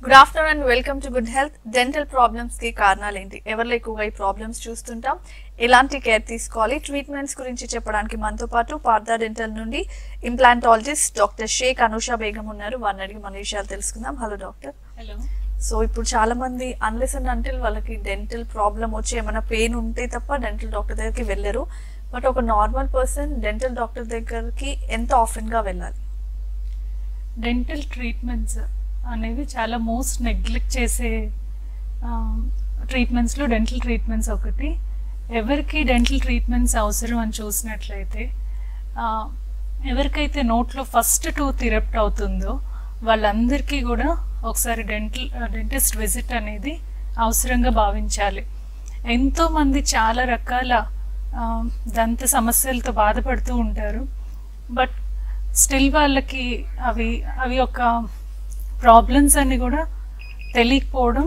Good afternoon and welcome to good health dental problems కి కారణాలు ఏంటి ఎవరిలో ఎక్కువగా ఈ ప్రాబ్లమ్స్ చూస్తుంటాం ఎలాంటి కేర్ తీసుకోవాలి ట్రీట్మెంట్స్ గురించి చెప్పడానికి మనతో పాటు పార్థా డెంటల్ నుండి ఇంప్లాంటాలజిస్ట్ డాక్టర్ షేక్ అనుషా బేగం ఉన్నారు వారిని అడిగి మన విషయాలు తెలుసుకుందాం హలో డాక్టర్ హలో సో ఇప్పుడు చాలా మంది అన్లెస్ అండ్ అంటిల్ వాళ్ళకి డెంటల్ ప్రాబ్లం వచ్చి ఏమైనా పెయిన్ ఉంటే తప్ప డెంటల్ డాక్టర్ దగ్గరికి వెళ్ళరు బట్ ఒక నార్మల్ పర్సన్ డెంటల్ డాక్టర్ దగ్గరికి ఎంత ఆఫెన్ గా వెళ్ళాలి డెంటల్ ట్రీట్మెంట్స్ అనేవి చాలా మోస్ట్ నెగ్లెక్ట్ చేసే ట్రీట్మెంట్స్లో డెంటల్ ట్రీట్మెంట్స్ ఒకటి ఎవరికి డెంటల్ ట్రీట్మెంట్స్ అవసరం అని చూసినట్లయితే ఆ, ఎవరికైతే నోట్లో ఫస్ట్ టూత్ ఇరప్ట్ అవుతుందో వాళ్ళందరికీ కూడా ఒకసారి డెంటల్ డెంటిస్ట్ విజిట్ అనేది అవసరంగా భావించాలి ఎంతోమంది చాలా రకాల ఆ, దంత సమస్యలతో బాధపడుతూ ఉంటారు బట్ స్టిల్ వాళ్ళకి అవి అవి ఒక ప్రాబ్లమ్స్ అన్ని కూడా తెలియకపోవడం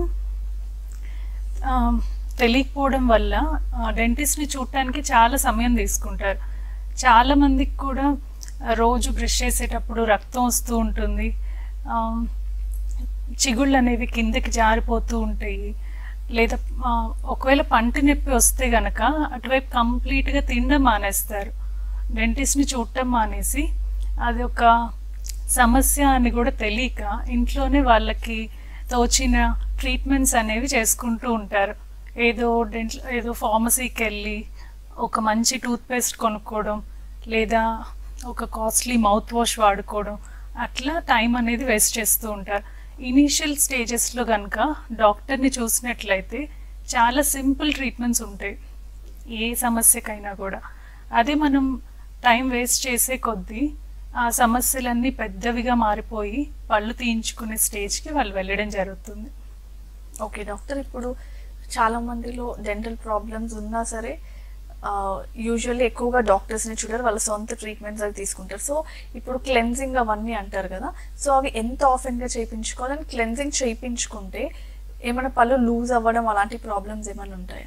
ఆ, తెలియకపోవడం వల్ల డెంటిస్ట్ని చూడటానికి చాలా సమయం తీసుకుంటారు చాలా మందికి కూడా ఆ, రోజు బ్రష్ చేసేటప్పుడు రక్తం వస్తూ ఉంటుంది ఆ, చిగుళ్ళు అనేవి కిందకి జారిపోతూ ఉంటాయి లేదా ఆ, ఒకవేళ పంటి నొప్పి వస్తే గనక అటువైపు కంప్లీట్గా తినడం మానేస్తారు డెంటిస్ట్ని చూడటం మానేసి అది ఒక సమస్య అని కూడా తెలియక ఇంట్లోనే వాళ్ళకి తోచిన ట్రీట్మెంట్స్ అనేవి చేసుకుంటూ ఉంటారు ఏదో డెంటల్ ఏదో ఫార్మసీకి వెళ్ళి ఒక మంచి టూత్పేస్ట్ కొనుక్కోవడం లేదా ఒక కాస్ట్లీ మౌత్ వాష్ వాడుకోవడం అట్లా టైం అనేది వేస్ట్ చేస్తూ ఉంటారు ఇనీషియల్ స్టేజెస్లో కనుక డాక్టర్ని చూసినట్లయితే చాలా సింపుల్ ట్రీట్మెంట్స్ ఉంటాయి ఏ సమస్యకైనా కూడా అదే మనం టైం వేస్ట్ చేసే కొద్దీ ఆ సమస్యలన్నీ పెద్దవిగా మారిపోయి పళ్ళు తీయించుకునే స్టేజ్కి వాళ్ళు వెళ్ళడం జరుగుతుంది ఓకే డాక్టర్ ఇప్పుడు చాలా మందిలో డెంటల్ ప్రాబ్లమ్స్ ఉన్నా సరే యూజువల్లీ ఎక్కువగా డాక్టర్స్ని చూడరు వాళ్ళ సొంత ట్రీట్మెంట్స్ అవి తీసుకుంటారు సో ఇప్పుడు క్లెన్జింగ్ అవన్నీ అంటారు కదా సో అవి ఎంత ఆఫెన్గా చేయించుకోవాలి అండ్ క్లెన్జింగ్ చేయించుకుంటే ఏమైనా పళ్ళు లూజ్ అవ్వడం అలాంటి ప్రాబ్లమ్స్ ఏమైనా ఉంటాయా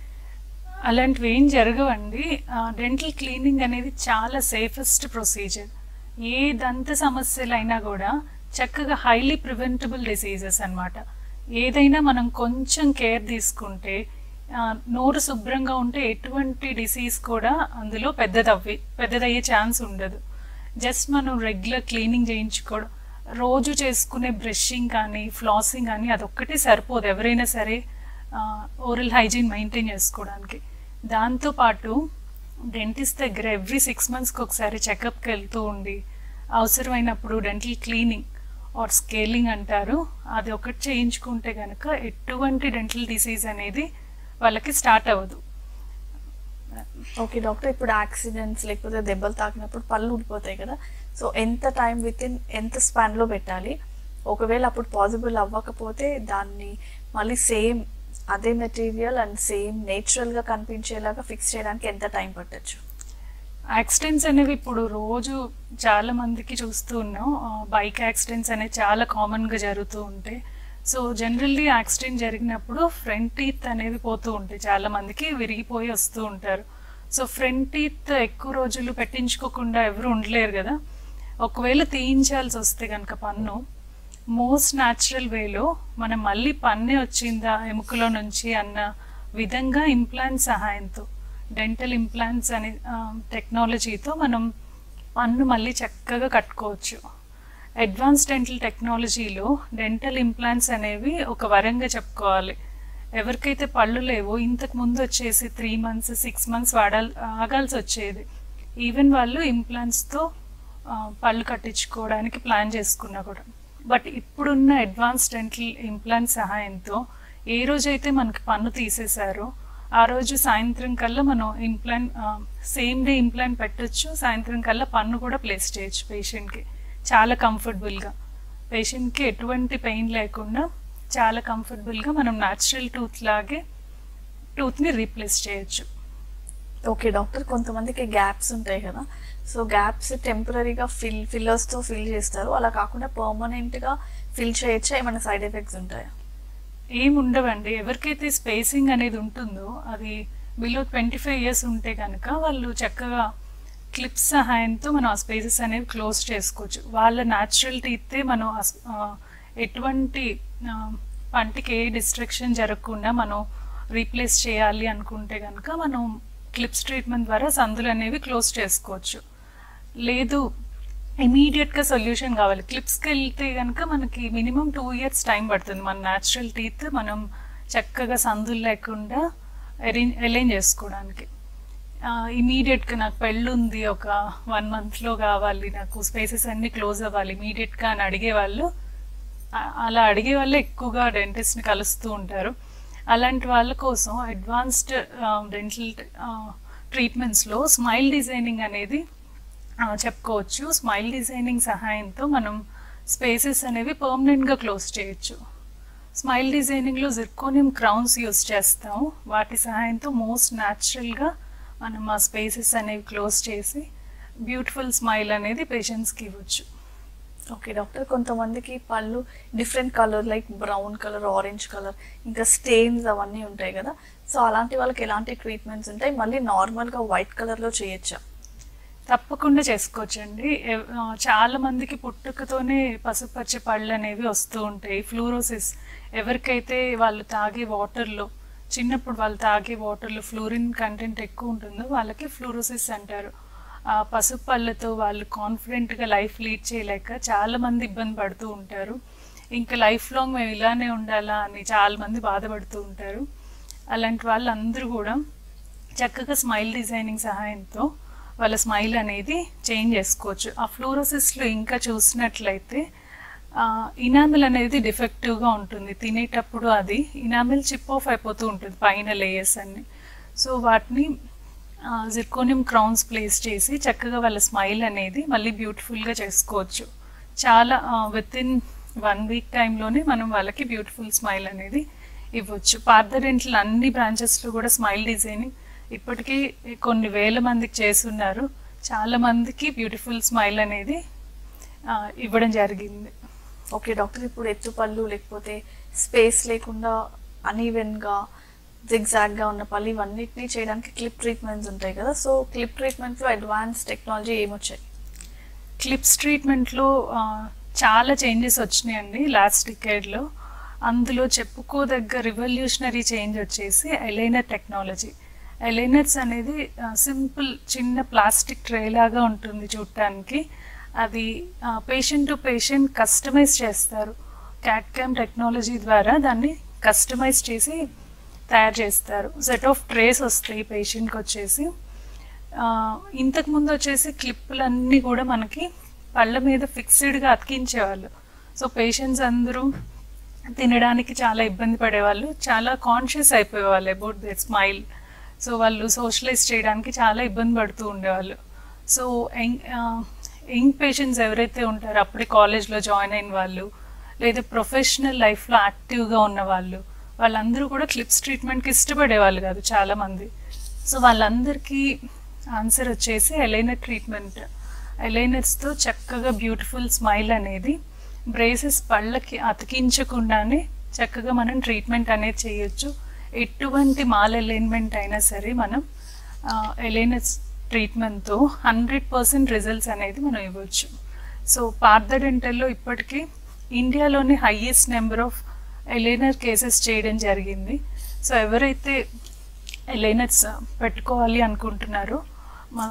అలాంటివి ఏం జరగవండి డెంటల్ క్లీనింగ్ అనేది చాలా సేఫెస్ట్ ప్రొసీజర్ ఏ దంత సమస్యలైనా కూడా చక్కగా హైలీ ప్రివెంటబుల్ డిసీజెస్ అన్నమాట ఏదైనా మనం కొంచెం కేర్ తీసుకుంటే ఆ, నోరు శుభ్రంగా ఉంటే ఎటువంటి డిసీజ్ కూడా అందులో పెద్దదవ్వి పెద్దదయ్యే ఛాన్స్ ఉండదు జస్ట్ మనం రెగ్యులర్ క్లీనింగ్ చేయించుకోవడం రోజు చేసుకునే బ్రషింగ్ కానీ ఫ్లాసింగ్ కానీ అదొక్కటే సరిపోదు ఎవరైనా సరే ఓరల్ హైజీన్ మెయింటైన్ చేసుకోవడానికి దాంతోపాటు డెంటిస్ట్ దగ్గర ఎవ్రీ సిక్స్ మంత్స్కి ఒకసారి చెకప్కి వెళ్తూ ఉండి అవసరమైనప్పుడు డెంటల్ క్లీనింగ్ ఆర్ స్కేలింగ్ అంటారు అది ఒకటి చేయించుకుంటే కనుక ఎటువంటి డెంటల్ డిసీజ్ అనేది వాళ్ళకి స్టార్ట్ అవ్వదు ఓకే డాక్టర్ ఇప్పుడు యాక్సిడెంట్స్ లేకపోతే దెబ్బలు తాకినప్పుడు పళ్ళు ఊడిపోతాయి కదా సో ఎంత టైం విత్ ఇన్ ఎంత స్పాన్లో పెట్టాలి ఒకవేళ అప్పుడు పాసిబుల్ అవ్వకపోతే దాన్ని మళ్ళీ సేమ్ అదే మెటీరియల్ అండ్ సేమ్ నేచురల్గా కనిపించేలాగా ఫిక్స్ చేయడానికి ఎంత టైం పట్టచ్చు యాక్సిడెంట్స్ అనేవి ఇప్పుడు రోజు చాలా మందికి చూస్తూ ఉన్నాం బైక్ యాక్సిడెంట్స్ అనేవి చాలా కామన్గా జరుగుతూ ఉంటాయి సో జనరల్లీ యాక్సిడెంట్ జరిగినప్పుడు ఫ్రంట్ టీత్ అనేవి పోతూ ఉంటాయి చాలా మందికి విరిగిపోయి వస్తూ ఉంటారు సో ఫ్రంట్ టీత్ ఎక్కువ రోజులు పెట్టించుకోకుండా ఎవరు ఉండలేరు కదా ఒకవేళ తీయించాల్సి వస్తే కనుక పన్ను మోస్ట్ న్యాచురల్ వేలో మనం మళ్ళీ పన్నే వచ్చిందా ఎముకలో నుంచి అన్న విధంగా ఇంప్లాంట్ సహాయంతో డెంటల్ ఇంప్లాంట్స్ అనే టెక్నాలజీతో మనం పన్ను మళ్ళీ చక్కగా కట్టుకోవచ్చు అడ్వాన్స్ డెంటల్ టెక్నాలజీలో డెంటల్ ఇంప్లాంట్స్ అనేవి ఒక వరంగా చెప్పుకోవాలి ఎవరికైతే పళ్ళు లేవో ఇంతకు ముందు వచ్చేసి త్రీ మంత్స్ సిక్స్ మంత్స్ వాడాలి ఆగాల్సి వచ్చేది ఈవెన్ వాళ్ళు ఇంప్లాంట్స్తో పళ్ళు కట్టించుకోవడానికి ప్లాన్ చేసుకున్నా కూడా బట్ ఇప్పుడున్న అడ్వాన్స్ డెంటల్ ఇంప్లాంట్ సహాయంతో ఏ రోజైతే మనకి పన్ను తీసేశారో ఆ రోజు సాయంత్రం కల్లా మనం ఇంప్లాంట్ సేమ్ డే ఇంప్లాంట్ పెట్టొచ్చు సాయంత్రం కల్లా పన్ను కూడా ప్లేస్ చేయొచ్చు పేషెంట్కి చాలా కంఫర్టబుల్గా పేషెంట్కి ఎటువంటి పెయిన్ లేకుండా చాలా కంఫర్టబుల్గా మనం న్యాచురల్ టూత్ లాగే టూత్ని రీప్లేస్ చేయొచ్చు ఓకే డాక్టర్ కొంతమందికి గ్యాప్స్ ఉంటాయి కదా సో గ్యాప్స్ టెంపరీగా ఫిల్ ఫిల్లర్స్తో ఫిల్ చేస్తారు అలా కాకుండా పర్మనెంట్గా ఫిల్ చేయొచ్చా ఏమైనా సైడ్ ఎఫెక్ట్స్ ఉంటాయా ఏం ఉండవండి ఎవరికైతే స్పేసింగ్ అనేది ఉంటుందో అది బిలో ట్వంటీ ఫైవ్ ఇయర్స్ ఉంటే కనుక వాళ్ళు చక్కగా క్లిప్స్ సహాయంతో మనం ఆ స్పేసెస్ అనేవి క్లోజ్ చేసుకోవచ్చు వాళ్ళ న్యాచురల్ టీతే మనం ఆ స్- ఆ ఎటువంటి ఆ, పంటికి ఏ డిస్ట్రక్షన్ జరగకుండా మనం రీప్లేస్ చేయాలి అనుకుంటే కనుక మనం క్లిప్స్ ట్రీట్మెంట్ ద్వారా సందులు అనేవి క్లోజ్ చేసుకోవచ్చు లేదు ఇమీడియట్గా సొల్యూషన్ కావాలి క్లిప్స్కి వెళ్తే కనుక మనకి మినిమం టూ ఇయర్స్ టైం పడుతుంది మన న్యాచురల్ టీత్ మనం చక్కగా సందులు లేకుండా అరేంజ్ అలైన్ చేసుకోవడానికి ఇమీడియట్గా నాకు పెళ్ళి ఉంది ఒక వన్ మంత్లో కావాలి నాకు స్పేసెస్ అన్నీ క్లోజ్ అవ్వాలి ఇమీడియట్గా అని అడిగే వాళ్ళు ఆ- అలా అడిగే వాళ్ళే ఎక్కువగా డెంటిస్ట్ని కలుస్తూ ఉంటారు అలాంటి వాళ్ళ కోసం అడ్వాన్స్డ్ డెంటల్ ట్రీట్మెంట్స్లో స్మైల్ డిజైనింగ్ అనేది ఆ, చెప్పుకోవచ్చు స్మైల్ డిజైనింగ్ సహాయంతో మనం స్పేసెస్ అనేవి పర్మనెంట్గా క్లోజ్ చేయొచ్చు స్మైల్ డిజైనింగ్లో జిర్కోనియం క్రౌన్స్ యూస్ చేస్తాం వాటి సహాయంతో మోస్ట్ న్యాచురల్గా మనం ఆ స్పేసెస్ అనేవి క్లోజ్ చేసి బ్యూటిఫుల్ స్మైల్ అనేది పేషెంట్స్కి ఇవ్వచ్చు ఓకే డాక్టర్ కొంతమందికి పళ్ళు different colour like brown colour orange colour ఇంకా స్టెయిన్స్ అవన్నీ ఉంటాయి కదా సో అలాంటి వాళ్ళకి ఎలాంటి ట్రీట్మెంట్స్ ఉంటాయి మళ్ళీ నార్మల్గా వైట్ కలర్లో చేయొచ్చా తప్పకుండా చేసుకోవచ్చండి ఎవ్- ఆ, చాలా మందికి పుట్టుకతోనే పసుపచ్చ పళ్ళు అనేవి వస్తూ ఉంటాయి ఫ్లూరోసిస్ ఎవరికైతే వాళ్ళు తాగే వాటర్లో చిన్నప్పుడు వాళ్ళు తాగే వాటర్లో ఫ్లూరిన్ కంటెంట్ ఎక్కువ ఉంటుందో వాళ్ళకి ఫ్లూరోసిస్ అంటారు ఆ పసుపు పళ్ళతో వాళ్ళు కాన్ఫిడెంట్గా లైఫ్ లీడ్ చేయలేక చాలా మంది ఇబ్బంది పడుతూ ఉంటారు ఇంకా లైఫ్ లాంగ్ మేము ఇలానే ఉండాలా అని చాలా మంది బాధపడుతూ ఉంటారు అలాంటి వాళ్ళందరూ కూడా చక్కగా స్మైల్ డిజైనింగ్ సహాయంతో వాళ్ళ స్మైల్ అనేది చేంజ్ చేసుకోవచ్చు ఆ ఫ్లోరోసిస్లో ఇంకా చూసినట్లయితే ఇనామిల్ అనేది డిఫెక్టివ్గా ఉంటుంది తినేటప్పుడు అది ఇనామిల్ చిప్ ఆఫ్ అయిపోతూ ఉంటుంది పైన లేయర్స్ అన్ని సో వాటిని జిర్కోనియం క్రౌన్స్ ప్లేస్ చేసి చక్కగా వాళ్ళ స్మైల్ అనేది మళ్ళీ బ్యూటిఫుల్గా చేసుకోవచ్చు చాలా విత్ ఇన్ వన్ వీక్ టైంలోనే మనం వాళ్ళకి బ్యూటిఫుల్ స్మైల్ అనేది ఇవ్వచ్చు పార్థడెంటల్ అన్ని బ్రాంచెస్లో కూడా స్మైల్ డిజైనింగ్ ఇప్పటికీ కొన్ని వేల మందికి చేస్తున్నారు చాలా మందికి బ్యూటిఫుల్ స్మైల్ అనేది ఆ, ఇవ్వడం జరిగింది ఓకే డాక్టర్ ఇప్పుడు ఎత్తుపళ్ళు లేకపోతే స్పేస్ లేకుండా అనీవెన్గా జిగ్జాగ్గా ఉన్న పళ్ళు ఇవన్నిటిని చేయడానికి క్లిప్ ట్రీట్మెంట్స్ ఉంటాయి కదా సో క్లిప్ ట్రీట్మెంట్లో అడ్వాన్స్ టెక్నాలజీ ఏమొచ్చాయి క్లిప్స్ ట్రీట్మెంట్లో ఆ, చాలా చేంజెస్ వచ్చినాయండి లాస్ట్ డికేడ్లో అందులో చెప్పుకోదగ్గ రివల్యూషనరీ చేంజ్ వచ్చేసి ఎలైనర్ టెక్నాలజీ ఎలైనర్స్ అనేది సింపుల్ చిన్న ప్లాస్టిక్ ట్రే లాగా ఉంటుంది చూడటానికి అది పేషెంట్ టు పేషెంట్ కస్టమైజ్ చేస్తారు క్యాట్ క్యామ్ టెక్నాలజీ ద్వారా దాన్ని కస్టమైజ్ చేసి తయారు చేస్తారు సెట్ ఆఫ్ ట్రేస్ వస్తాయి పేషెంట్కి వచ్చేసి ఆ, ఇంతకు ముందు వచ్చేసి క్లిప్పులన్నీ కూడా మనకి పళ్ళ మీద ఫిక్స్డ్గా అతికించేవాళ్ళు సో పేషెంట్స్ అందరూ తినడానికి చాలా ఇబ్బంది పడేవాళ్ళు చాలా కాన్షియస్ అయిపోయేవాళ్ళు అబౌట్ దట్ స్మైల్ సో వాళ్ళు సోషలైజ్ చేయడానికి చాలా ఇబ్బంది పడుతూ ఉండేవాళ్ళు సో యంగ్ యంగ్ పేషెంట్స్ ఎవరైతే ఉంటారో అప్పుడే కాలేజ్లో జాయిన్ అయిన వాళ్ళు లేదా ప్రొఫెషనల్ లైఫ్లో యాక్టివ్గా ఉన్న వాళ్ళు వాళ్ళందరూ కూడా క్లిప్స్ ట్రీట్మెంట్కి ఇష్టపడేవాళ్ళు కాదు చాలామంది సో వాళ్ళందరికీ ఆన్సర్ వచ్చేసి ఎలైనర్ ట్రీట్మెంట్ ఎలైనర్స్తో చక్కగా బ్యూటిఫుల్ స్మైల్ అనేది బ్రేసెస్ పళ్ళకి అతికించకుండానే చక్కగా మనం ట్రీట్మెంట్ అనేది చేయొచ్చు ఎటువంటి మాల్ అలైన్మెంట్ అయినా సరే మనం ఎలైనర్స్ ట్రీట్మెంట్తో హండ్రెడ్ పర్సెంట్ రిజల్ట్స్ అనేది మనం ఇవ్వచ్చు సో పార్థ డెంటల్లో ఇప్పటికీ ఇండియాలోని highest number of aligner cases చేయడం జరిగింది సో ఎవరైతే ఎలైనర్స్ పెట్టుకోవాలి అనుకుంటున్నారో మా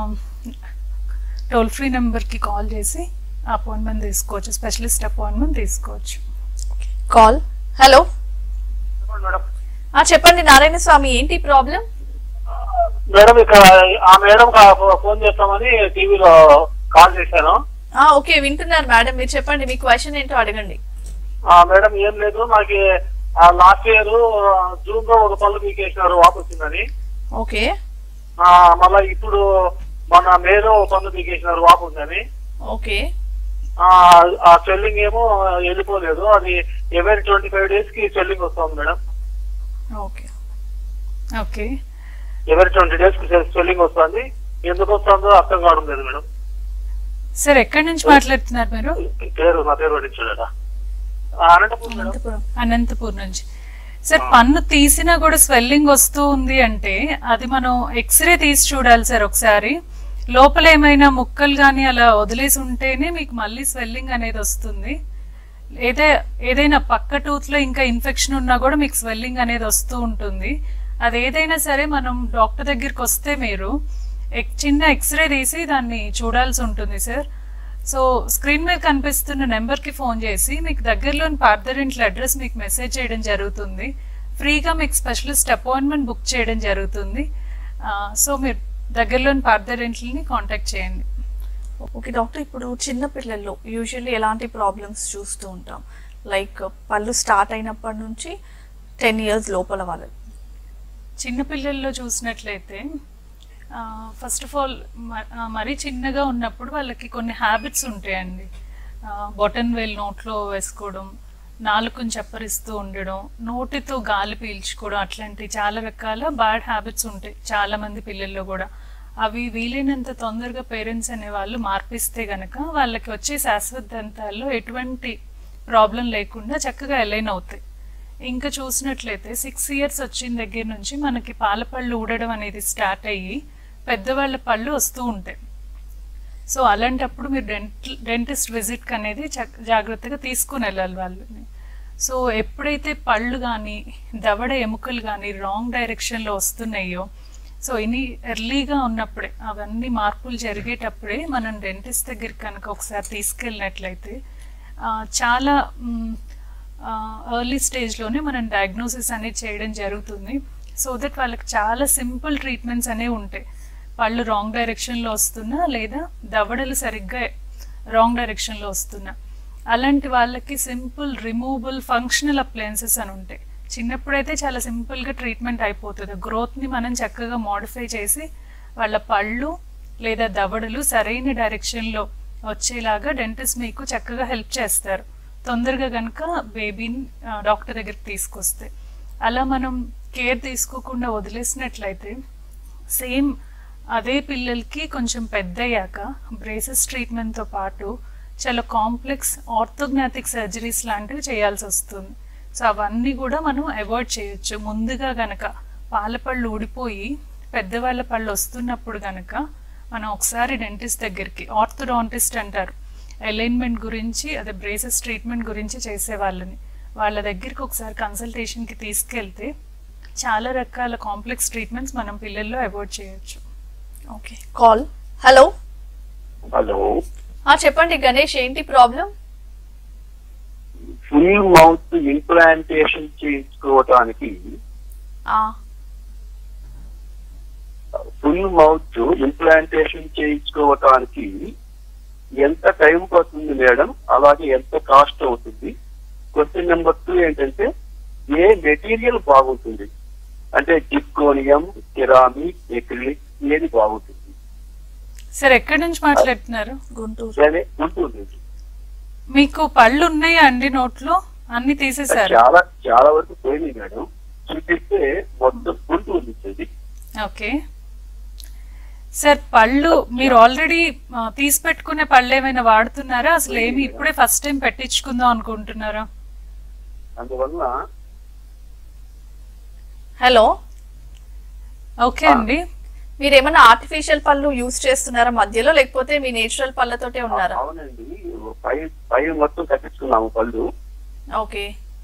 టోల్ ఫ్రీ నెంబర్కి కాల్ చేసి అపాయింట్మెంట్ తీసుకోవచ్చు స్పెషలిస్ట్ అపాయింట్మెంట్ తీసుకోవచ్చు కాల్ హలో చెప్పండి మేడం ఆ చెప్పండి నారాయణ స్వామి ఏంటి ప్రాబ్లం మేడం ఇక్కడ ఆ మేడం కా- ఫోన్ చేస్తామని టీవీలో కాల్ చేశాను ఆ ఓకే వింటున్నారు మేడం మీరు చెప్పండి మీ క్వశ్చన్ ఏంటో అడగండి ఆ మేడం ఏం లేదు మాకి లాస్ట్ ఇయర్ జూన్ లో ఒక పళ్ళు పీకేసినారు వాపు వచ్చిందని ఓకే ఆ, మళ్ళా ఇప్పుడు మన మేలో ఒక పళ్ళు పీకేసినారు వాపు ఉందని ఓకే ఆ, ఆ స్వెల్లింగ్ ఏమో వెళ్ళిపోలేదు అది ఎవరి ట్వంటీ ఫైవ్ డేస్ కి స్వెల్లింగ్ వస్తుంది మేడం ఓకే ఓకే ఎవరి ట్వంటీ డేస్ కి స్వెల్లింగ్ వస్తుంది ఎందుకు వస్తుందో అర్థం కావడం లేదు మేడం సార్ ఎక్కడి నుంచి మాట్లాడుతున్నారు మీరు పేరు నా పేరు పట్టించాడా అనంతపురం మేడం అనంతపురం అనంతపూర్ నుంచి సార్ పన్ను తీసినా కూడా స్వెల్లింగ్ వస్తూ ఉంది అంటే అది మనం ఎక్స్రే తీసి చూడాలి సార్ ఒకసారి లోపల ఏమైనా ముక్కలు కానీ అలా వదిలేసి ఉంటేనే మీకు మళ్ళీ స్వెల్లింగ్ అనేది వస్తుంది ఏదే ఏదైనా పక్క టూత్లో ఇంకా ఇన్ఫెక్షన్ ఉన్నా కూడా మీకు స్వెల్లింగ్ అనేది వస్తూ ఉంటుంది అది ఏదైనా సరే మనం డాక్టర్ దగ్గరికి వస్తే మీరు ఎక్- చిన్న ఎక్స్రే తీసి దాన్ని చూడాల్సి ఉంటుంది సార్ సో స్క్రీన్ మీద కనిపిస్తున్న నెంబర్కి ఫోన్ చేసి మీకు దగ్గరలోని పార్థరెంట్ల అడ్రస్ మీకు మెసేజ్ చేయడం జరుగుతుంది ఫ్రీగా మీకు స్పెషలిస్ట్ అపాయింట్మెంట్ బుక్ చేయడం జరుగుతుంది ఆ, సో మీరు దగ్గరలోని పార్థరెంట్లని కాంటాక్ట్ చేయండి ఓకే డాక్టర్ ఇప్పుడు చిన్న పిల్లల్లో యూజువల్లీ ఎలాంటి ప్రాబ్లమ్స్ చూస్తూ ఉంటాం లైక్ పళ్ళు స్టార్ట్ అయినప్పటి నుంచి టెన్ ఇయర్స్ లోపల వాళ్ళు చిన్నపిల్లల్లో చూసినట్లయితే ఫస్ట్ ఆఫ్ ఆల్ మరీ చిన్నగా ఉన్నప్పుడు వాళ్ళకి కొన్ని హ్యాబిట్స్ ఉంటాయండి బొటన్ వేల్ నోట్లో వేసుకోవడం నాలుకను చప్పరిస్తూ ఉండడం నోటితో గాలి పీల్చుకోవడం అట్లాంటి చాలా రకాల బ్యాడ్ హ్యాబిట్స్ ఉంటాయి చాలా మంది పిల్లల్లో కూడా అవి వీలైనంత తొందరగా పేరెంట్స్ అనే వాళ్ళు మార్పిస్తే గనక వాళ్ళకి వచ్చే శాశ్వత దంతాల్లో ఎటువంటి ప్రాబ్లం లేకుండా చక్కగా ఎలైన్ అవుతాయి ఇంకా చూసినట్లయితే సిక్స్ ఇయర్స్ వచ్చిన దగ్గర నుంచి మనకి పాల పళ్ళు ఊడడం అనేది స్టార్ట్ అయ్యి పెద్దవాళ్ళ పళ్ళు వస్తూ ఉంటాయి సో అలాంటప్పుడు మీరు డెంటల్ డెంటిస్ట్ విజిట్కి అనేది చక్- జాగ్రత్తగా తీసుకుని వెళ్ళాలి వాళ్ళని సో ఎప్పుడైతే పళ్ళు కానీ దవడ ఎముకలు కానీ రాంగ్ డైరెక్షన్లో వస్తున్నాయో సో ఇని ఎర్లీగా ఉన్నప్పుడే అవన్నీ మార్పులు జరిగేటప్పుడే మనం డెంటిస్ట్ దగ్గరికి కనుక ఒకసారి తీసుకెళ్ళినట్లయితే ఆ, చాలా ఎర్లీ స్టేజ్లోనే మనం డయాగ్నోసిస్ అనేది చేయడం జరుగుతుంది సో దట్ వాళ్ళకి చాలా సింపుల్ ట్రీట్మెంట్స్ అనేవి ఉంటాయి పళ్ళు రాంగ్ డైరెక్షన్లో వస్తున్నా లేదా దవడలు సరిగ్గా రాంగ్ డైరెక్షన్లో వస్తున్నా అలాంటి వాళ్ళకి సింపుల్ రిమూవబుల్ ఫంక్షనల్ అప్లయన్సెస్ అని ఉంటాయి చిన్నప్పుడైతే చాలా సింపుల్గా ట్రీట్మెంట్ అయిపోతుంది గ్రోత్ని మనం చక్కగా మోడిఫై చేసి వాళ్ళ పళ్ళు లేదా దవడలు సరైన డైరెక్షన్లో వచ్చేలాగా డెంటిస్ట్ మీకు చక్కగా హెల్ప్ చేస్తారు తొందరగా కనుక బేబీని డాక్టర్ దగ్గరికి తీసుకొస్తే అలా మనం కేర్ తీసుకోకుండా వదిలేసినట్లయితే సేమ్ అదే పిల్లలకి కొంచెం పెద్దయ్యాక బ్రేసెస్ ట్రీట్మెంట్తో పాటు చాలా కాంప్లెక్స్ ఆర్థోగ్నాటిక్ సర్జరీస్ లాంటివి చేయాల్సి వస్తుంది సో అవన్నీ కూడా మనం అవాయిడ్ చేయొచ్చు ముందుగా గనక పాలపళ్ళు ఊడిపోయి పెద్దవాళ్ళ పళ్ళు వస్తున్నప్పుడు గనక మనం ఒకసారి డెంటిస్ట్ దగ్గరికి ఆర్థోడాంటిస్ట్ అంటారు అలైన్మెంట్ గురించి అదే బ్రేసెస్ ట్రీట్మెంట్ గురించి చేసే వాళ్ళని వాళ్ళ దగ్గరికి ఒకసారి కన్సల్టేషన్కి తీసుకెళ్తే చాలా రకాల కాంప్లెక్స్ ట్రీట్మెంట్స్ మనం పిల్లల్లో అవాయిడ్ చేయొచ్చు ఓకే కాల్ హలో హలో చెప్పండి గణేష్ ఏంటి ప్రాబ్లం ఫుల్ మౌత్ ఇంప్లాంటేషన్ చేసుకోవటానికి ఫుల్ మౌత్ ఇంప్లాంటేషన్ చేయించుకోవటానికి ఎంత టైం పడుతుంది మేడం అలాగే ఎంత కాస్ట్ అవుతుంది క్వశ్చన్ నెంబర్ టూ ఏంటంటే ఏ మెటీరియల్ బాగుంటుంది అంటే జిప్కోనియం కెరామిక్ ఎక్రిలిక్ ఏది బాగుంటుంది సార్ ఎక్కడి నుంచి మాట్లాడుతున్నారు గుంటూరు అదే ఉంటుంది మీకు పళ్ళు ఉన్నాయా అండి నోట్లో అన్ని తీసేశారు చాలా చాలా వరకు పోయింది మేడం చూపిస్తే మొత్తం గుంటూరు ఇచ్చేది ఓకే సార్ పళ్ళు మీరు ఆల్రెడీ తీసి పెట్టుకునే పళ్ళు ఏమైనా వాడుతున్నారా అసలు ఏమి ఇప్పుడే ఫస్ట్ టైం పెట్టించుకుందాం అనుకుంటున్నారా అందువల్ల హలో ఓకే అండి మీరు ఏమైనా ఆర్టిఫిషియల్ పళ్ళు యూజ్ చేస్తున్నారా మధ్యలో లేకపోతే మీ నేచురల్ పళ్ళతోటే ఉన్నారా అవునండి పై పై మొత్తం కట్టించుకున్నాము పళ్ళు okay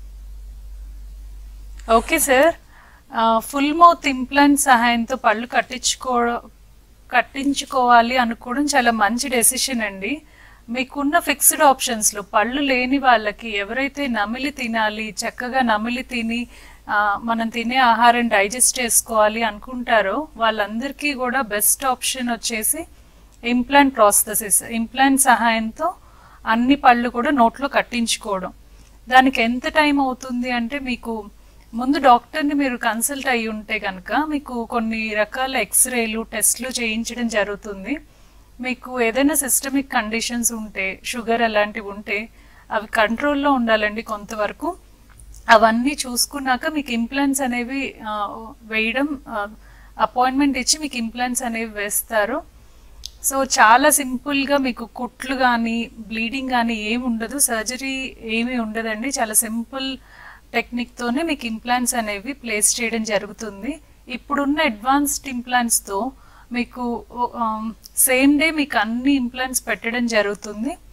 okay sir full mouth implant సహాయంతో పళ్ళు కట్టించుకో కట్టించుకోవాలి అనుకోవడం చాలా మంచి డెసిషన్ అండి మీకున్న ఫిక్స్డ్ ఆప్షన్స్లో పళ్ళు లేని వాళ్ళకి ఎవరైతే నమిలి తినాలి చక్కగా నమిలి తిని ఆ, మనం తినే ఆహారం డైజెస్ట్ చేసుకోవాలి అనుకుంటారో వాళ్ళందరికీ కూడా బెస్ట్ ఆప్షన్ వచ్చేసి ఇంప్లాంట్ ప్రాస్థెసిస్ ఇంప్లాంట్ సహాయంతో అన్ని పళ్ళు కూడా నోట్లో కట్టించుకోవడం దానికి ఎంత టైం అవుతుంది అంటే మీకు ముందు డాక్టర్ని మీరు కన్సల్ట్ అయ్యి ఉంటే కనుక మీకు కొన్ని రకాల ఎక్స్రేలు టెస్ట్లు చేయించడం జరుగుతుంది మీకు ఏదైనా సిస్టమిక్ కండిషన్స్ ఉంటే షుగర్ అలాంటివి ఉంటే అవి కంట్రోల్లో ఉండాలండి కొంతవరకు అవన్నీ చూసుకున్నాక మీకు ఇంప్లాంట్స్ అనేవి ఆ, వేయడం అపాయింట్మెంట్ ఇచ్చి మీకు ఇంప్లాంట్స్ అనేవి వేస్తారు సో చాలా సింపుల్గా మీకు కుట్లు కానీ బ్లీడింగ్ కానీ ఏమి ఉండదు సర్జరీ ఏమీ ఉండదండి చాలా సింపుల్ టెక్నిక్తోనే మీకు ఇంప్లాంట్స్ అనేవి ప్లేస్ చేయడం జరుగుతుంది ఇప్పుడున్న అడ్వాన్స్డ్ ఇంప్లాంట్స్తో మీకు సేమ్ డే మీకు అన్ని ఇంప్లాంట్స్ పెట్టడం జరుగుతుంది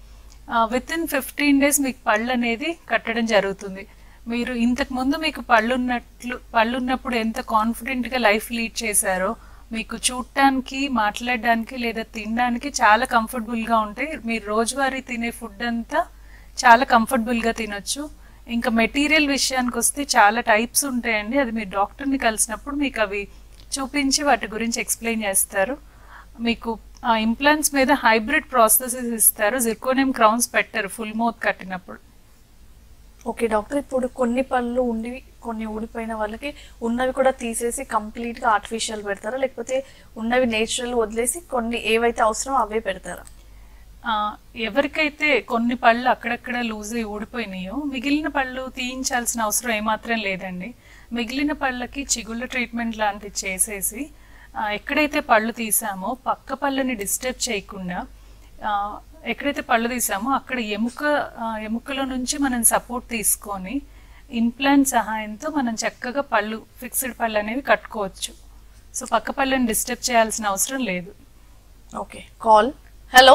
విత్ ఇన్ ఫిఫ్టీన్ డేస్ మీకు పళ్ళు అనేది కట్టడం జరుగుతుంది మీరు ఇంతకు ముందు మీకు పళ్ళు ఉన్నట్లు పళ్ళు ఉన్నప్పుడు ఎంత కాన్ఫిడెంట్గా లైఫ్ లీడ్ చేశారో మీకు చూడటానికి మాట్లాడడానికి లేదా తినడానికి చాలా కంఫర్టబుల్గా ఉంటాయి మీరు రోజువారీ తినే ఫుడ్ అంతా చాలా కంఫర్టబుల్గా తినొచ్చు ఇంకా మెటీరియల్ విషయానికి వస్తే చాలా టైప్స్ ఉంటాయండి అది మీరు డాక్టర్ని కలిసినప్పుడు మీకు అవి చూపించి వాటి గురించి ఎక్స్ప్లెయిన్ చేస్తారు మీకు ఆ ఇంప్లాంట్స్ మీద హైబ్రిడ్ ప్రాసెసెస్ ఇస్తారు జిర్కోనియం క్రౌన్స్ పెట్టరు ఫుల్ మౌత్ కట్టినప్పుడు ఓకే డాక్టర్ ఇప్పుడు కొన్ని పళ్ళు ఉండి కొన్ని ఊడిపోయిన వాళ్ళకి ఉన్నవి కూడా తీసేసి కంప్లీట్గా ఆర్టిఫిషియల్ పెడతారా లేకపోతే ఉన్నవి నేచురల్ వదిలేసి కొన్ని ఏవైతే అవసరమో అవే పెడతారా ఆ, ఎవరికైతే కొన్ని పళ్ళు అక్కడక్కడ లూజ్ అయి ఊడిపోయినాయో మిగిలిన పళ్ళు తీయించాల్సిన అవసరం ఏమాత్రం లేదండి మిగిలిన పళ్ళకి చిగుళ్ళ ట్రీట్మెంట్ లాంటివి చేసేసి ఆ, ఎక్కడైతే పళ్ళు తీసామో పక్క పళ్ళని డిస్టర్బ్ చేయకుండా ఆ, ఎక్కడైతే పళ్ళు తీసామో అక్కడ ఎముక ఆ, ఎముకలో నుంచి మనం సపోర్ట్ తీసుకొని ఇంప్లాంట్ సహాయంతో మనం చక్కగా పళ్ళు ఫిక్స్డ్ పళ్ళు అనేవి కట్టుకోవచ్చు సో పక్క పళ్ళని డిస్టర్బ్ చేయాల్సిన అవసరం లేదు ఓకే కాల్ హలో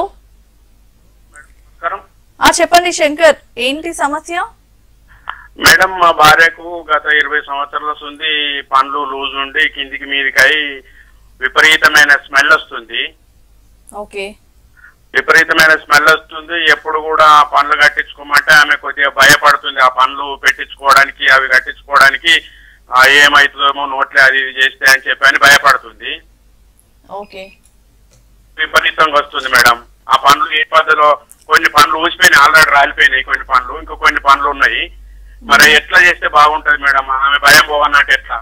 నమస్కారం ఆ చెప్పండి శంకర్ ఏంటి సమస్య మేడం మా భార్యకు గత ఇరవై సంవత్సరాల నుండి పండ్లు లూజ్ ఉండి కిందికి మీదికై విపరీతమైన స్మెల్ వస్తుంది ఓకే విపరీతమైన స్మెల్ వస్తుంది ఎప్పుడు కూడా ఆ పండ్లు కట్టించుకోమంటే ఆమె కొద్దిగా భయపడుతుంది ఆ పండ్లు పెట్టించుకోవడానికి అవి కట్టించుకోవడానికి ఆ, ఏమవుతుందేమో నోట్లే అది ఇది చేస్తే అని చెప్పి అని భయపడుతుంది ఓకే విపరీతంగా వస్తుంది మేడం ఆ పండ్లు ఏ పద్ధతిలో కొన్ని పండ్లు ఊసిపోయినాయి ఆల్రెడీ రాలిపోయినాయి కొన్ని పండ్లు ఇంకా కొన్ని పండ్లు ఉన్నాయి మరి ఎట్లా చేస్తే బాగుంటది మేడం ఆమె భయం పోవన్నట్టు ఎట్లా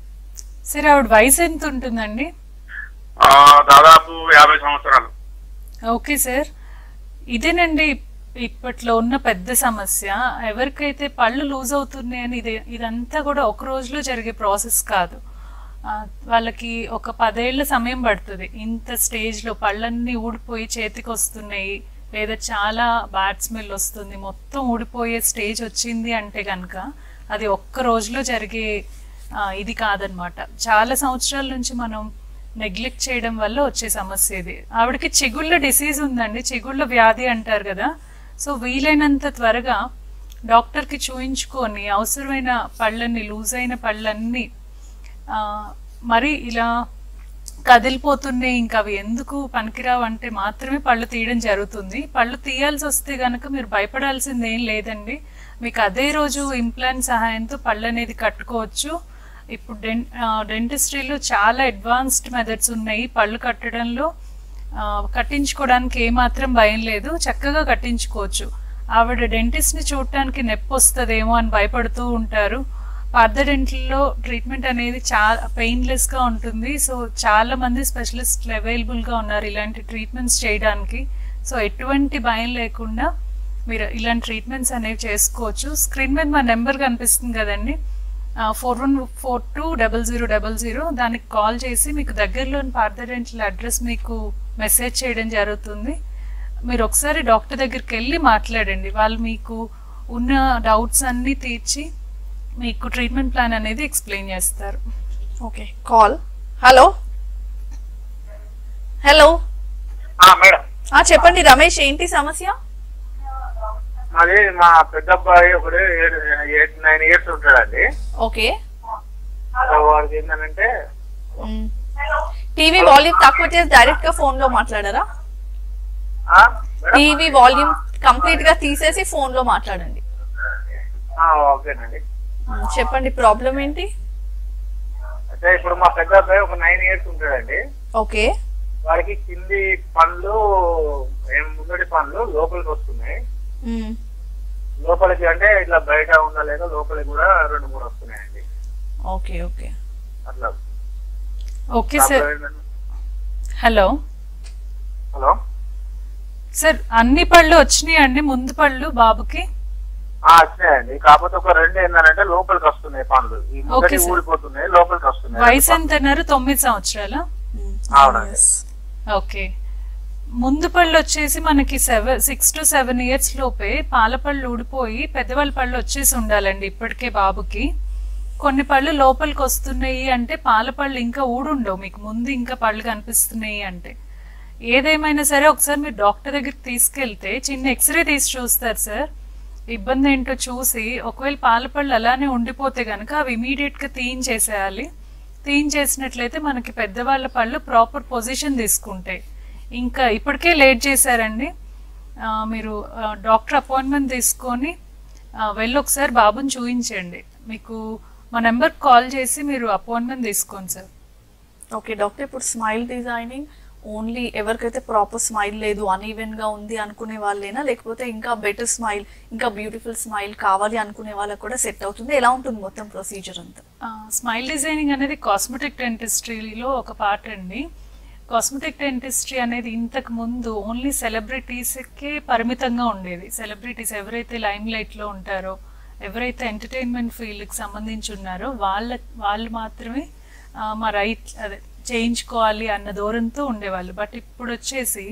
సరే ఆవిడ వయసు ఎంత ఉంటుందండి ఆ, దాదాపు యాభై సంవత్సరాలు ఓకే సార్ ఇదేనండి ఇప్పట్లో ఉన్న పెద్ద సమస్య ఎవరికైతే పళ్ళు లూజ్ అవుతున్నాయని ఇది ఇదంతా కూడా ఒక రోజులో జరిగే ప్రాసెస్ కాదు ఆ, వాళ్ళకి ఒక పదేళ్ల సమయం పడుతుంది ఇంత స్టేజ్లో పళ్ళన్నీ ఊడిపోయి చేతికి వస్తున్నాయి లేదా చాలా బ్యాడ్ స్మెల్ వస్తుంది మొత్తం ఊడిపోయే స్టేజ్ వచ్చింది అంటే కనుక అది ఒక్క రోజులో జరిగే ఆ, ఇది కాదనమాట చాలా సంవత్సరాల నుంచి మనం నెగ్లెక్ట్ చేయడం వల్ల వచ్చే సమస్య ఇది ఆవిడకి చిగుళ్ళ డిసీజ్ ఉందండి చిగుళ్ళ వ్యాధి అంటారు కదా సో వీలైనంత త్వరగా డాక్టర్కి చూయించుకొని అవసరమైన పళ్ళని లూజ్ అయిన పళ్ళన్నీ ఆ, మరి ఇలా కదిలిపోతున్నాయి ఇంకా అవి ఎందుకు పనికిరావు అంటే మాత్రమే పళ్ళు తీయడం జరుగుతుంది పళ్ళు తీయాల్సి వస్తే కనుక మీరు భయపడాల్సింది ఏం లేదండి మీకు అదే రోజు ఇంప్లాంట్ సహాయంతో పళ్ళు అనేది కట్టుకోవచ్చు ఇప్పుడు డెన్ డెంటిస్ట్రీలో చాలా అడ్వాన్స్డ్ మెథడ్స్ ఉన్నాయి పళ్ళు కట్టడంలో ఆ, కట్టించుకోవడానికి ఏమాత్రం భయం లేదు చక్కగా కట్టించుకోవచ్చు ఆవిడ డెంటిస్ట్ని చూడటానికి నొప్పి వస్తుందేమో అని భయపడుతూ ఉంటారు పార్థ డెంటల్లో ట్రీట్మెంట్ అనేది చాలా పెయిన్లెస్గా ఉంటుంది సో చాలా మంది స్పెషలిస్ట్లు అవైలబుల్గా ఉన్నారు ఇలాంటి ట్రీట్మెంట్స్ చేయడానికి సో ఎటువంటి భయం లేకుండా మీరు ఇలాంటి ట్రీట్మెంట్స్ అనేవి చేసుకోవచ్చు స్క్రీన్ మీద మా నెంబర్ కనిపిస్తుంది కదండి four one four two double zero double zero దానికి కాల్ చేసి మీకు దగ్గరలోని పార్థ డెంటల్ అడ్రస్ మీకు మెసేజ్ చేయడం జరుగుతుంది మీరు ఒకసారి డాక్టర్ దగ్గరికి వెళ్ళి మాట్లాడండి వాళ్ళు మీకు ఉన్న డౌట్స్ అన్నీ తీర్చి మీకు ట్రీట్మెంట్ ప్లాన్ అనేది ఎక్స్ప్లెయిన్ చేస్తారు okay call hello hello madam ఆ చెప్పండి రమేష్ ఏంటి సమస్య అది మా పెద్ద అబ్బాయి ఒకడు ఎయిట్ నైన్ ఇయర్స్ ఉంటాడండి ఓకే వాడికి ఏంటంటే టీవీ వాల్యూమ్ తక్కువ చేసి డైరెక్ట్ గా ఫోన్ లో మాట్లాడారా టీవీ వాల్యూమ్ కంప్లీట్ గా తీసేసి ఫోన్ లో మాట్లాడండి ఓకేనండి మ్, చెప్పండి ప్రాబ్లం ఏంటి అయితే ఇప్పుడు మా పెద్ద అబ్బాయి ఒక నైన్ ఇయర్స్ ఉంటాడండి ఓకే వాడికి కింది పండ్లు ఏం ముందటి పండ్లు లోపలికి వస్తున్నాయి మ్, లోపలికి అంటే ఇట్లా బయట ఉండలేక లోపలికి కూడా రెండు మూడు వస్తున్నాయండి ఓకే ఓకే అట్లా okay sir hello hello sir అన్ని పళ్ళు వచ్చినాయి అండి ముందు పళ్ళు బాబుకి ఆ, వచ్చాయండి కాకపోతే ఒక రెండు ఏంటంటే లోపలికి వస్తున్నాయి పండ్లు ఈ ఓకే ముందటి సార్. ఊడిపోతున్నాయి లోపలికి వస్తున్నాయి వయసు ఎంత అన్నారు తొమ్మిది సంవత్సరాల మ్, అవునండి. yes. ఓకే ముందు పళ్ళు వచ్చేసి మనకి seven six to seven years లోపే పాల పళ్ళు ఊడిపోయి పెద్దవాళ్ళ పళ్ళు వచ్చేసి ఉండాలండి ఇప్పటికే బాబుకి కొన్ని పళ్ళు లోపలికి వస్తున్నాయి అంటే పాల పళ్ళు ఇంకా ఊడుండవు మీకు ముందు ఇంకా పళ్ళు కనిపిస్తున్నాయి అంటే ఏదేమైనా సరే ఒకసారి మీరు డాక్టర్ దగ్గరికి తీసుకెళ్తే చిన్న ఎక్స్రే తీసి చూస్తారు సార్ ఇబ్బంది ఏంటో చూసి ఒకవేళ పాలపళ్ళు అలానే ఉండిపోతే కనుక అవి ఇమీడియట్గా తీయించేసేయాలి తీయించేసినట్లయితే మనకి పెద్దవాళ్ళ పళ్ళు ప్రాపర్ పొజిషన్ తీసుకుంటాయి ఇంకా ఇప్పటికే లేట్ చేశారండి ఆ, మీరు ఆ, డాక్టర్ అపాయింట్మెంట్ తీసుకొని ఆ, వెళ్ళి ఒకసారి బాబుని చూపించండి మీకు మా నెంబర్ కాల్ చేసి మీరు అపాయింట్మెంట్ తీసుకోండి సార్ ఓకే డాక్టర్ ఇప్పుడు స్మైల్ డిజైనింగ్ ఓన్లీ ఎవరికైతే ప్రాపర్ స్మైల్ లేదు అన్ఈవెన్ గా ఉంది అనుకునే వాళ్ళేనా లేకపోతే ఇంకా బెటర్ స్మైల్ ఇంకా బ్యూటిఫుల్ స్మైల్ కావాలి అనుకునే వాళ్ళకి కూడా సెట్ అవుతుంది ఎలా ఉంటుంది మొత్తం ప్రొసీజర్ అంతా స్మైల్ డిజైనింగ్ అనేది కాస్మెటిక్ డెంటిస్ట్రీలో ఒక పార్ట్ అండి కాస్మెటిక్ డెంటిస్ట్రీ అనేది ఇంతకు ముందు ఓన్లీ సెలబ్రిటీస్కే పరిమితంగా ఉండేది సెలబ్రిటీస్ ఎవరైతే లైమ్ లైట్లో ఉంటారో ఎవరైతే ఎంటర్టైన్మెంట్ ఫీల్డ్కి సంబంధించి ఉన్నారో వాళ్ళ వాళ్ళు మాత్రమే ఆ, మా రైట్ అదే చేయించుకోవాలి అన్న దూరంతో ఉండేవాళ్ళు బట్ ఇప్పుడు వచ్చేసి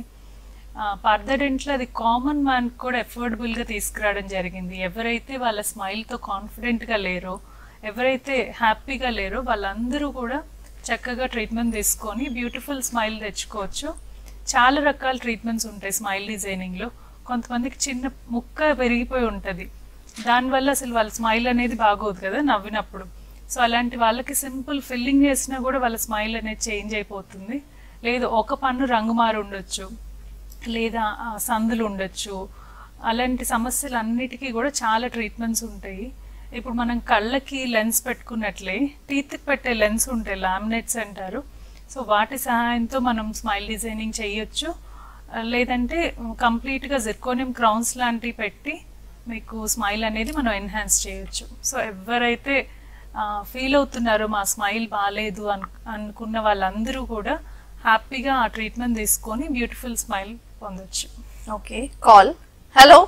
పర్దడెంట్లో అది కామన్ మ్యాన్ కూడా అఫోర్డబుల్గా తీసుకురావడం జరిగింది ఎవరైతే వాళ్ళ స్మైల్తో కాన్ఫిడెంట్గా లేరో ఎవరైతే హ్యాపీగా లేరో వాళ్ళందరూ కూడా చక్కగా ట్రీట్మెంట్ తీసుకొని బ్యూటిఫుల్ స్మైల్ తెచ్చుకోవచ్చు చాలా రకాల ట్రీట్మెంట్స్ ఉంటాయి స్మైల్ డిజైనింగ్లో కొంతమందికి చిన్న ముక్క పెరిగిపోయి ఉంటుంది దానివల్ల అసలు వాళ్ళ స్మైల్ అనేది బాగోదు కదా నవ్వినప్పుడు సో అలాంటి వాళ్ళకి సింపుల్ ఫిల్లింగ్ చేసినా కూడా వాళ్ళ స్మైల్ అనేది చేంజ్ అయిపోతుంది లేదు ఒక పన్ను రంగు మారి ఉండొచ్చు లేదా ఆ, సందులు ఉండొచ్చు అలాంటి సమస్యలు అన్నిటికీ కూడా చాలా ట్రీట్మెంట్స్ ఉంటాయి ఇప్పుడు మనం కళ్ళకి లెన్స్ పెట్టుకున్నట్లే టీత్కి పెట్టే లెన్స్ ఉంటాయి లామినేట్స్ అంటారు సో వాటి సహాయంతో మనం స్మైల్ డిజైనింగ్ చేయొచ్చు ఆ, లేదంటే కంప్లీట్గా జిర్కోనియం క్రౌన్స్ లాంటివి పెట్టి మీకు స్మైల్ అనేది మనం ఎన్హాన్స్ చేయొచ్చు సో ఎవరైతే ఫీల్ అవుతున్నారో మా స్మైల్ బాగాలేదు అను అనుకున్న వాళ్ళందరూ కూడా హ్యాపీగా ఆ ట్రీట్మెంట్ తీసుకొని బ్యూటిఫుల్ స్మైల్ పొందొచ్చు ఓకే కాల్ హలో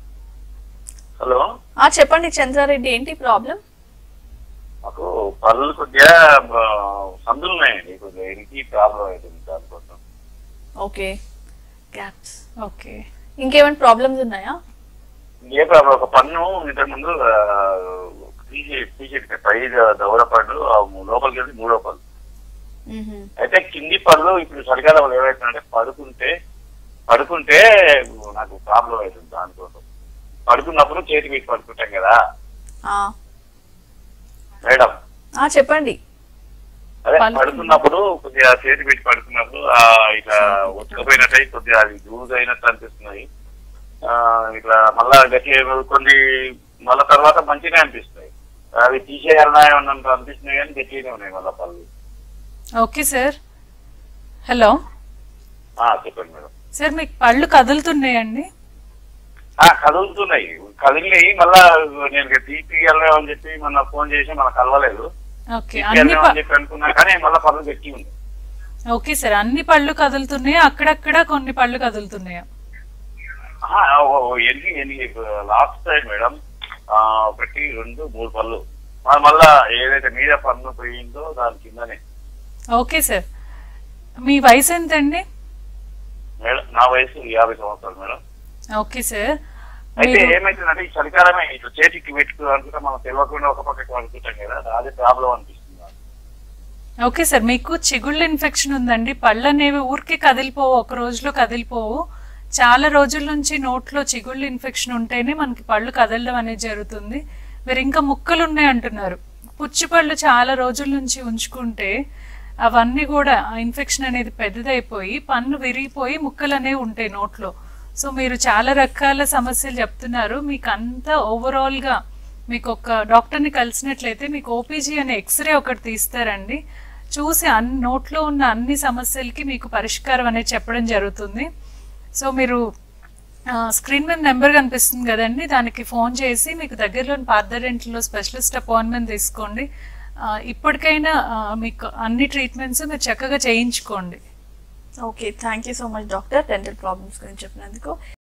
హలో ఆ చెప్పండి చంద్రారెడ్డి ఏంటి ప్రాబ్లం మాకు పళ్ళు కొద్దిగా ఆ, సందులు ఉన్నాయండి కొద్దిగా ఇంటి ప్రాబ్లం అవుతుంది దానికోసం ఓకే గ్యాప్స్ ఓకే ఇంకేమైనా ప్రాబ్లమ్స్ ఉన్నాయా ఏ ప్రాబ్లం ఒక పన్ను ఇంతకు ముందు ఆ, తీసే తీసేట పై దౌర పళ్ళు ఆ లోపలికి వెళ్ళి మూడో పళ్ళు మ్మ్హమ్. అయితే కింది పళ్ళు ఇప్పుడు చలికాలంలో ఏమవుతుందంటే పడుకుంటే పడుకుంటే నాకు ప్రాబ్లం అవుతుంది దానికోసం పడుకున్నప్పుడు చేతి పెట్టి పడుకుంటాం కదా ఆ, మేడం ఆ, చెప్పండి అదే పడుకున్న- పడుకున్నప్పుడు కొద్దిగా చేతి పెట్టి పడుకున్నప్పుడు ఆ ఇట్లా ఉతకపోయినట్టయి కొద్దిగా అది లూజ్ అయినట్టు అనిపిస్తున్నాయి ఆ ఇట్లా మళ్ళా గట్టి కొన్ని మళ్ళా తర్వాత మంచిగా అనిపిస్తాయి అవి తీసేయాలన్నా ఏమన్నా అనిపిస్తున్నాయి కానీ గట్టిగానే ఉన్నాయి మళ్ళా పళ్ళు ఓకే సార్ హలో ఆ, చెప్పండి మేడం సార్ మీకు పళ్ళు కదులుతున్నాయండి ఆ కదులుతున్నాయి కదిలినాయి మళ్ళా నేను తీపియాలని అని చెప్పి మన ఫోన్ చేసి మనకు కలవలేదు ఓకే అన్ని తీపియాలని ప- అని చెప్పి అనుకున్నా కానీ మళ్ళీ పనులు గట్టి ఉంది ఓకే సార్ అన్ని పళ్ళు కదులుతున్నాయా అక్కడక్కడ కొన్ని పళ్ళు కదులుతున్నాయా ఆహా, ఓ- ఓ, ఎన్ని ఎన్ని లాస్ట్ టైం మేడం ఆ, ఒకటి రెండు మూడు పళ్ళు మ- మళ్ళా ఏదైతే మీద పన్ను పోయిందో దాని కిందనే ఓకే సార్ మీ వయసు ఎంతండి మేడం నా వయసు యాభై సంవత్సరాలు మేడం ఓకే సార్ అయితే మీరు ఏమైతుందంటే ఈ చలికాలమే ఇట్లా చేతికి పెట్టుకు అనుకుంటే మనం తెలియకుండా ఒక పక్కకి అనుకుంటాం కదా అదే ప్రాబ్లం అనిపిస్తుంది నాకు. ఓకే సార్ మీకు చిగుళ్ళ ఇన్ఫెక్షన్ ఉందండి పళ్ళు అనేవి ఊరికే కదిలిపోవు ఒక రోజులో కదిలిపోవు చాలా రోజుల నుంచి నోట్లో చిగుళ్ళ ఇన్ఫెక్షన్ ఉంటేనే మనకి పళ్ళు కదలడం అనేది జరుగుతుంది మీరు ఇంకా ముక్కలు ఉన్నాయి అంటున్నారు పుచ్చి పళ్ళు చాలా రోజుల నుంచి ఉంచుకుంటే అవన్నీ కూడా ఆ ఇన్ఫెక్షన్ అనేది పెద్దదైపోయి పన్ను విరిగిపోయి ముక్కలు అనేవి ఉంటాయి నోట్లో సో మీరు చాలా రకాల సమస్యలు చెప్తున్నారు మీకు అంతా ఓవరాల్గా మీకు ఒక డాక్టర్ని కలిసినట్లయితే మీకు ఓపీజీ అనే ఎక్స్రే ఒకటి తీస్తారండి చూసి అన్ని నోట్లో ఉన్న అన్ని సమస్యలకి మీకు పరిష్కారం అనేది చెప్పడం జరుగుతుంది సో మీరు ఆ, స్క్రీన్ మీద నెంబర్ కనిపిస్తుంది కదండి దానికి ఫోన్ చేసి మీకు దగ్గరలోని పార్దరెంట్లో స్పెషలిస్ట్ అపాయింట్మెంట్ తీసుకోండి ఆ, ఇప్పటికైనా ఆ, మీకు అన్ని ట్రీట్మెంట్స్ మీరు చక్కగా చేయించుకోండి okay thank you so much doctor dental problems గురించి చెప్పినందుకు